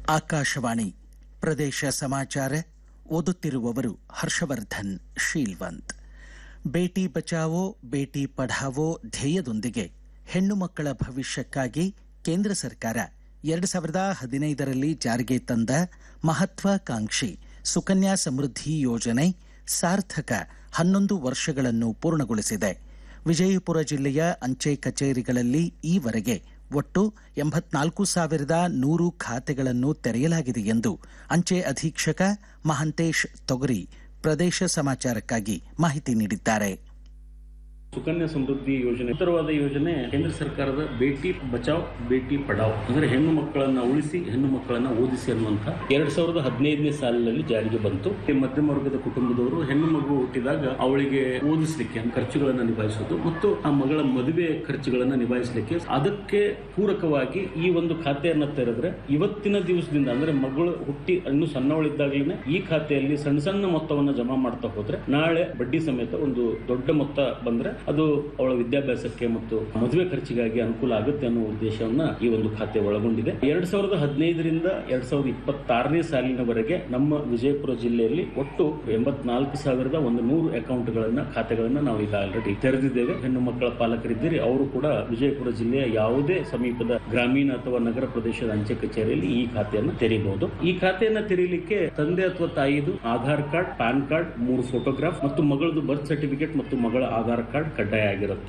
ಆಕಾಶವಾಣಿ ಪ್ರದೇಶ ಸಮಾಚಾರ ಓದುತ್ತಿರುವವರು ಹರ್ಷವರ್ಧನ್ ಶೀಲ್ವಂತ್ ಬೇಟಿ ಬಚಾವೋ ಬೇಟಿ ಪಢಾವೋ ಧ್ಯೇಯದೊಂದಿಗೆ ಹೆಣ್ಣು ಮಕ್ಕಳ ಭವಿಷ್ಯಕ್ಕಾಗಿ ಕೇಂದ್ರ ಸರ್ಕಾರ ಎರಡು ಸಾವಿರದ ಹದಿನೈದರಲ್ಲಿ ಜಾರಿಗೆ ತಂದ ಮಹತ್ವಾಕಾಂಕ್ಷಿ ಸುಕನ್ಯಾ ಸಮೃದ್ಧಿ ಯೋಜನೆ ಸಾರ್ಥಕ ಹನ್ನೊಂದು ವರ್ಷಗಳನ್ನು ಪೂರ್ಣಗೊಳಿಸಿದೆ ವಿಜಯಪುರ ಜಿಲ್ಲೆಯ ಅಂಚೆ ಕಚೇರಿಗಳಲ್ಲಿ ಈವರೆಗೆ ಒಟ್ಟು ಎಂಬತ್ನಾಲ್ಕು ಸಾವಿರದ ನೂರು ಖಾತೆಗಳನ್ನು ತೆರೆಯಲಾಗಿದೆ ಎಂದು ಅಂಚೆ ಅಧೀಕ್ಷಕ ಮಹಂತೇಶ್ ತೊಗರಿ ಪ್ರದೇಶ ಸಮಾಚಾರಕ್ಕಾಗಿ ಮಾಹಿತಿ ನೀಡಿದ್ದಾರೆ ಸುಕನ್ಯಾ ಸಮೃದ್ಧಿ ಯೋಜನೆ ಉತ್ತರವಾದ ಯೋಜನೆ ಕೇಂದ್ರ ಸರ್ಕಾರದ ಬೇಟಿ ಬಚಾವ್ ಬೇಟಿ ಪಡಾವ್ ಅಂದ್ರೆ ಹೆಣ್ಣು ಮಕ್ಕಳನ್ನ ಉಳಿಸಿ ಹೆಣ್ಣು ಮಕ್ಕಳನ್ನ ಓದಿಸಿ ಅನ್ನುವಂತ ಎರಡ್ ಸಾವಿರದ ಹದಿನೈದನೇ ಸಾಲಿನಲ್ಲಿ ಜಾರಿಗೆ ಬಂತು ಈ ಮಧ್ಯಮ ವರ್ಗದ ಕುಟುಂಬದವರು ಹೆಣ್ಣು ಮಗು ಹುಟ್ಟಿದಾಗ ಅವಳಿಗೆ ಓದಿಸ್ಲಿಕ್ಕೆ ಖರ್ಚುಗಳನ್ನ ನಿಭಾಯಿಸೋದು ಮತ್ತು ಆ ಮಗಳ ಮದುವೆ ಖರ್ಚುಗಳನ್ನ ನಿಭಾಯಿಸಲಿಕ್ಕೆ ಅದಕ್ಕೆ ಪೂರಕವಾಗಿ ಈ ಒಂದು ಖಾತೆಯನ್ನ ತೆರೆದ್ರೆ ಇವತ್ತಿನ ದಿವಸದಿಂದ ಅಂದ್ರೆ ಮಗಳು ಹುಟ್ಟಿ ಇನ್ನು ಸಣ್ಣವಳಿದ್ದಾಗಲೇ ಈ ಖಾತೆಯಲ್ಲಿ ಸಣ್ಣ ಸಣ್ಣ ಮೊತ್ತವನ್ನ ಜಮಾ ಮಾಡ್ತಾ ಹೋದ್ರೆ ನಾಳೆ ಬಡ್ಡಿ ಸಮೇತ ಒಂದು ದೊಡ್ಡ ಮೊತ್ತ ಬಂದ್ರೆ ಅದು ಅವಳ ವಿದ್ಯಾಭ್ಯಾಸಕ್ಕೆ ಮತ್ತು ಮದುವೆ ಖರ್ಚಿಗಾಗಿ ಅನುಕೂಲ ಆಗುತ್ತೆ ಅನ್ನೋ ಉದ್ದೇಶವನ್ನ ಈ ಒಂದು ಖಾತೆ ಒಳಗೊಂಡಿದೆ ಎರಡ್ ಸಾವಿರದ ಹದಿನೈದರಿಂದ ಎರಡ್ ಸಾವಿರದ ಇಪ್ಪತ್ತಾರನೇ ಸಾಲಿನವರೆಗೆ ನಮ್ಮ ವಿಜಯಪುರ ಜಿಲ್ಲೆಯಲ್ಲಿ ಒಟ್ಟು ಎಂಬತ್ನಾಲ್ಕು ಸಾವಿರದ ಒಂದು ನೂರು ಅಕೌಂಟ್ಗಳನ್ನ ಖಾತೆಗಳನ್ನ ನಾವು ಈಗ ಆಲ್ರೆಡಿ ತೆರೆದಿದ್ದೇವೆ ಹೆಣ್ಣು ಮಕ್ಕಳ ಪಾಲಕರಿದ್ದೀರಿ ಅವರು ಕೂಡ ವಿಜಯಪುರ ಜಿಲ್ಲೆಯ ಯಾವುದೇ ಸಮೀಪದ ಗ್ರಾಮೀಣ ಅಥವಾ ನಗರ ಪ್ರದೇಶದ ಅಂಚೆ ಕಚೇರಿಯಲ್ಲಿ ಈ ಖಾತೆಯನ್ನು ತೆರೀಬಹುದು ಈ ಖಾತೆಯನ್ನ ತೆರೀಲಿಕ್ಕೆ ತಂದೆ ಅಥವಾ ತಾಯಿದು ಆಧಾರ್ ಕಾರ್ಡ್ ಪ್ಯಾನ್ ಕಾರ್ಡ್ ಮೂರು ಫೋಟೋಗ್ರಾಫ್ ಮತ್ತು ಮಗಳದು ಬರ್ತ್ ಸರ್ಟಿಫಿಕೇಟ್ ಮತ್ತು ಮಗಳ ಆಧಾರ್ ಕಾರ್ಡ್ ಕಡ್ಡಾಯ ಆಗಿರುತ್ತೆ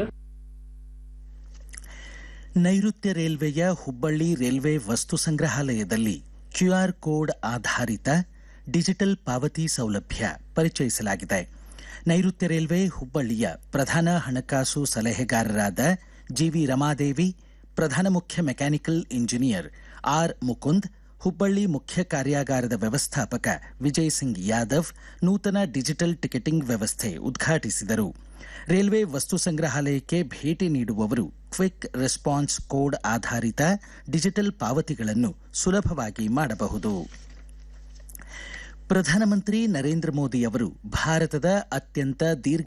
ನೈಋತ್ಯ ರೈಲ್ವೆಯ ಹುಬ್ಬಳ್ಳಿ ರೈಲ್ವೆ ವಸ್ತು ಸಂಗ್ರಹಾಲಯದಲ್ಲಿ ಕ್ಯೂಆರ್ ಕೋಡ್ ಆಧಾರಿತ ಡಿಜಿಟಲ್ ಪಾವತಿ ಸೌಲಭ್ಯ ಪರಿಚಯಿಸಲಾಗಿದೆ ನೈಋತ್ಯ ರೈಲ್ವೆ ಹುಬ್ಬಳ್ಳಿಯ ಪ್ರಧಾನ ಹಣಕಾಸು ಸಲಹೆಗಾರರಾದ ಜಿವಿ ರಮಾದೇವಿ ಪ್ರಧಾನ ಮುಖ್ಯ mechanical engineer R Mukund Hubballi ಮುಖ್ಯ ಕಾರ್ಯಾಗಾರದ ವ್ಯವಸ್ಥಾಪಕ ವಿಜಯ್ ಸಿಂಗ್ ಯಾದವ್ ನೂತನ ಡಿಜಿಟಲ್ ಟಿಕೆಟಿಂಗ್ ವ್ಯವಸ್ಥೆ ಉದ್ಘಾಟಿಸಿದರು ರೈಲ್ವೆ ವಸ್ತು ಸಂಗ್ರಹಾಲಯಕ್ಕೆ ಭೇಟಿ ನೀಡುವವರು ಕ್ವಿಕ್ ರೆಸ್ಪಾನ್ಸ್ ಕೋಡ್ ಆಧಾರಿತ ಡಿಜಿಟಲ್ ಪಾವತಿಗಳನ್ನು ಸುಲಭವಾಗಿ ಮಾಡಬಹುದು ಪ್ರಧಾನಮಂತ್ರಿ ನರೇಂದ್ರ ಮೋದಿ ಅವರು ಭಾರತದ ಅತ್ಯಂತ ದೀರ್ಘ